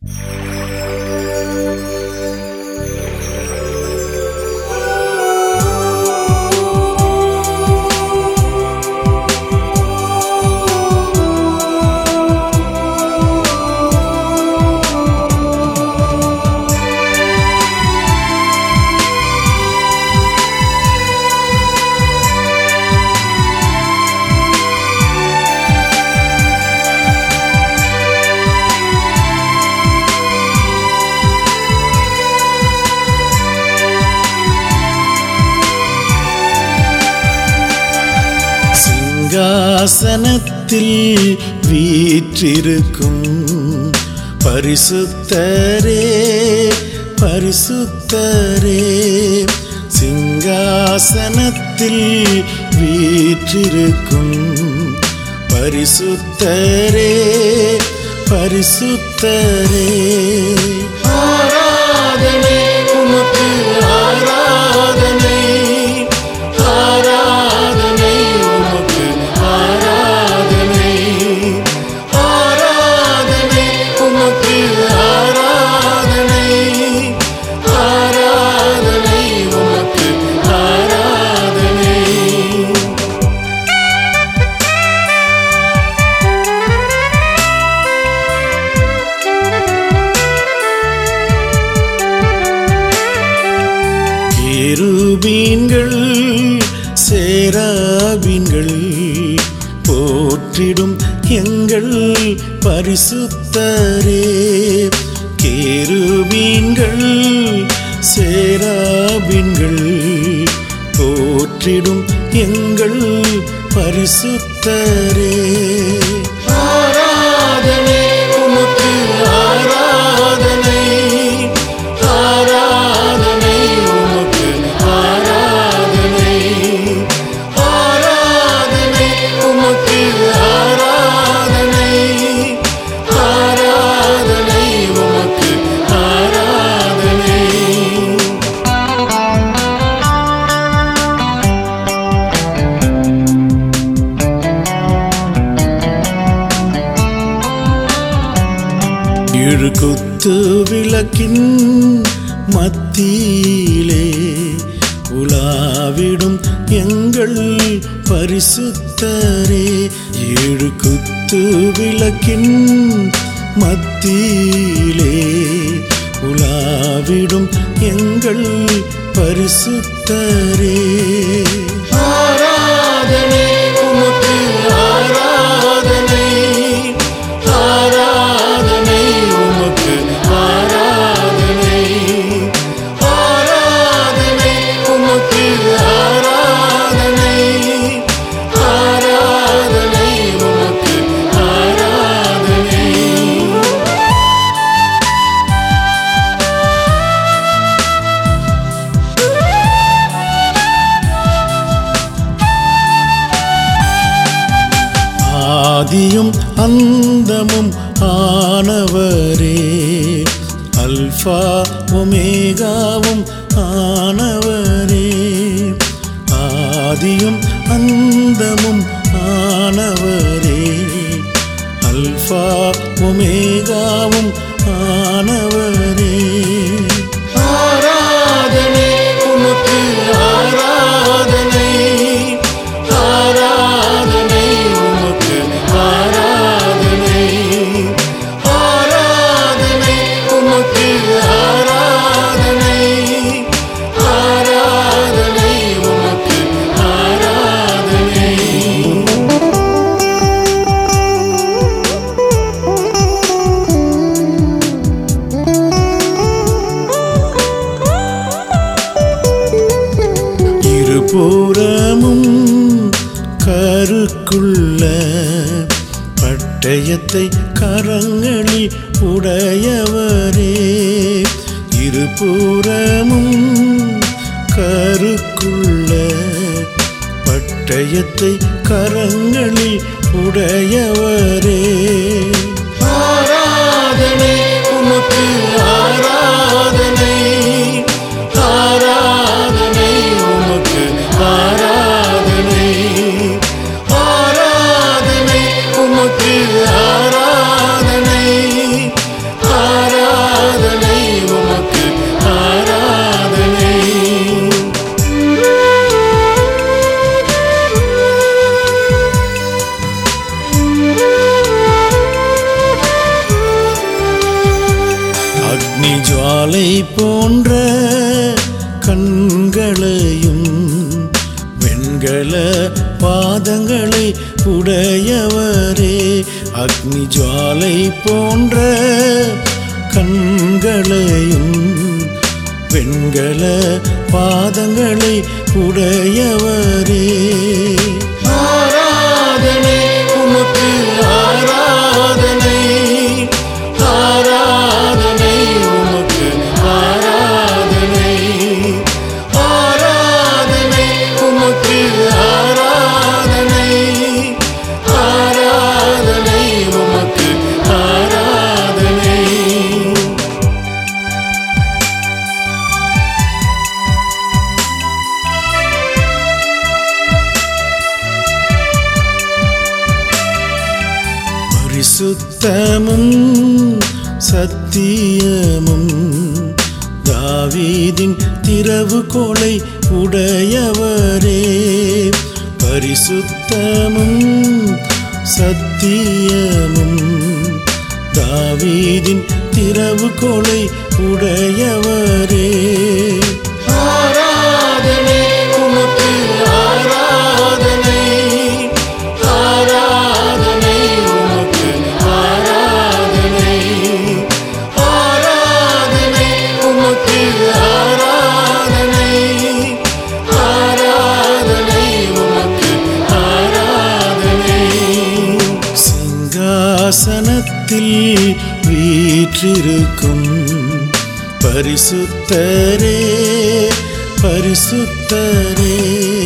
சிங்காசனத்தில் வீற்றிருக்கும் பரிசுத்தரே பரிசுத்தரே சிங்காசனத்தில் வீற்றிருக்கும் பரிசுத்தரே பரிசுத்தரே ஆராதனை உமக்கு ஆராதனை ஆராதனை உமக்கு ஆராதனை ஆராதனை உமக்கு ஆராதனை ஆராதனை உமக்கு ஆராதனை கேருபீன்கள் சேராபீன்கள் போற்றிடும் எங்கள் பரிசுத்தரே கேருபீன்கள் சேராபீன்கள் போற்றிடும் எங்கள் பரிசுத்தரே ஆராதனை உமக்கு ஆராதனை ஆராதனை உமக்கு ஆராதனை ஆராதனை உமக்கு ஆராதனை ஆராதனை உமக்கு ஆராதனை ஏழு குத்து விளக்கின் மத்தியிலே உலாவிடும் எங்கள் பரிசுத்தரே ஏழு குத்து விளக்கின் மத்தியிலே உலாவிடும் எங்கள் பரிசுத்தரே ஆராதனை உமக்கு ஆராதனை ஆராதனை உமக்கு ஆராதனை ஆராதனை உமக்கு ஆராதனை ஆராதனை உமக்கு ஆராதனை ஆதியும் அந்தமும் ஆனவரே அல்பா ஒமேகாவும் ஆனவரே ஆதியும் அந்தமும் ஆனவரே அல்பா ஒமேகாவும் ஆனவரே ஆராதனை உமக்கு ஆராதனை ஆராதனை உமக்கு ஆராதனை ஆராதனை உமக்கு ஆராதனை ஆராதனை உமக்கு ஆராதனை இருபுறமும் கருக்குள்ள பட்டயத்தை கரங்களில் உடையவரே இருபுறமும் கருக்குள்ள பட்டயத்தை கரங்களில் உடையவரே ஆராதனை உமக்கு ஆராதனை ஆராதனை உமக்கு ஆராதனை ஆராதனை உமக்கு ஆராதனை ஆராதனை ஜுவாலை போன்ற கண்களையும் வெண்கல பாதங்களை உடையவரே அக்னி ஜுவாலை போன்ற கண்களையும் வெண்கல பாதங்களை உடையவரே ஆராதனை உமக்கு ஆராதனை ஆராதனை உமக்கு ஆராதனை ஆராதனை உமக்கு ஆராதனை ஆராதனை உமக்கு ஆராதனை பரிசுத்தமும் சத்தியமும் தாவீதின் திறவு கொலை உடையவரே பரிசுத்தமும் சத்தியமும் தாவீதின் திறவு கொலை உடையவரே ஆராதனை உமக்கு ஆராதனை ஆராதனை உமக்கு ஆராதனை ஆராதனை உமக்கு ஆராதனை ஆராதனை உமக்கு ஆராதனை சிங்காசனத்தில் வீற்றிருக்கும் பரிசுத்தரே பரிசுத்தரே